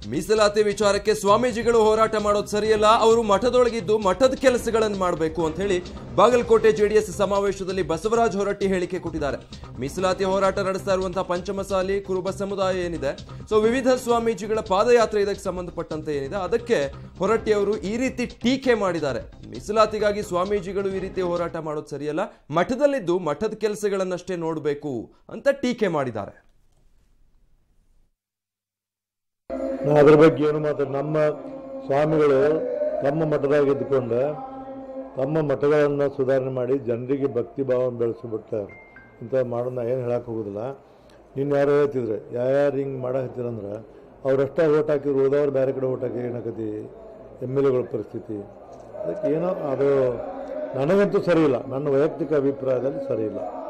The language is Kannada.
ಮೀಸಲಾತಿ ವಿಚಾರಕ್ಕೆ ಸ್ವಾಮೀಜಿಗಳು ಹೋರಾಟ ಮಾಡೋದು ಸರಿಯಲ್ಲ ಅವರು ಮಠದೊಳಗಿದ್ದು ಮಠದ ಕೆಲಸಗಳನ್ನು ಮಾಡಬೇಕು ಅಂತ ಹೇಳಿ ಬಾಗಲಕೋಟೆ ಜೆಡಿಎಸ್ ಸಮಾವೇಶದಲ್ಲಿ ಬಸವರಾಜ ಹೊರಟ್ಟಿ ಹೇಳಿಕೆ ಕೊಟ್ಟಿದ್ದಾರೆ ಮೀಸಲಾತಿ ಹೋರಾಟ ನಡೆಸ್ತಾ ಇರುವಂತಹ ಪಂಚಮಸಾಲಿ ಕುರುಬ ಸಮುದಾಯ ಏನಿದೆ ಸೊ ವಿವಿಧ ಸ್ವಾಮೀಜಿಗಳ ಪಾದಯಾತ್ರೆ ಇದಕ್ಕೆ ಸಂಬಂಧಪಟ್ಟಂತೆ ಏನಿದೆ ಅದಕ್ಕೆ ಹೊರಟ್ಟಿ ಅವರು ಈ ರೀತಿ ಟೀಕೆ ಮಾಡಿದ್ದಾರೆ ಮೀಸಲಾತಿಗಾಗಿ ಸ್ವಾಮೀಜಿಗಳು ಈ ರೀತಿ ಹೋರಾಟ ಮಾಡೋದು ಸರಿಯಲ್ಲ ಮಠದಲ್ಲಿದ್ದು ಮಠದ ಕೆಲಸಗಳನ್ನಷ್ಟೇ ನೋಡಬೇಕು ಅಂತ ಟೀಕೆ ಮಾಡಿದ್ದಾರೆ ನಾ ಅದ್ರ ಬಗ್ಗೆ ಏನು ಮಾತಾಡ ನಮ್ಮ ಸ್ವಾಮಿಗಳು ತಮ್ಮ ಮಠದಾಗ ಇದ್ದುಕೊಂಡು ತಮ್ಮ ಮಠಗಳನ್ನು ಸುಧಾರಣೆ ಮಾಡಿ ಜನರಿಗೆ ಭಕ್ತಿ ಭಾವನ ಬೆಳೆಸಿಬಿಟ್ಟಾರೆ ಇಂಥ ಮಾಡೋದು ನಾ ಏನು ಹೇಳಕ್ಕೆ ಹೋಗೋದಿಲ್ಲ ನಿನ್ನ ಯಾರು ಹೇಳ್ತಿದ್ರೆ ಯಾರ್ಯಾರು ಹಿಂಗೆ ಮಾಡಕತ್ತೀರಂದ್ರೆ ಅವ್ರಷ್ಟೇ ಓಟ್ ಹಾಕಿದ್ರು ಉಳಿದವ್ರು ಬೇರೆ ಕಡೆ ಓಟ್ ಹಾಕಿ ಏನಾಕತಿ ಎಮ್ ಎಲ್ ಎಗಳ ಪರಿಸ್ಥಿತಿ ಅದಕ್ಕೆ ಏನೋ ಅದು ನನಗಂತೂ ಸರಿ ಇಲ್ಲ ನನ್ನ ವೈಯಕ್ತಿಕ ಅಭಿಪ್ರಾಯದಲ್ಲಿ ಸರಿ ಇಲ್ಲ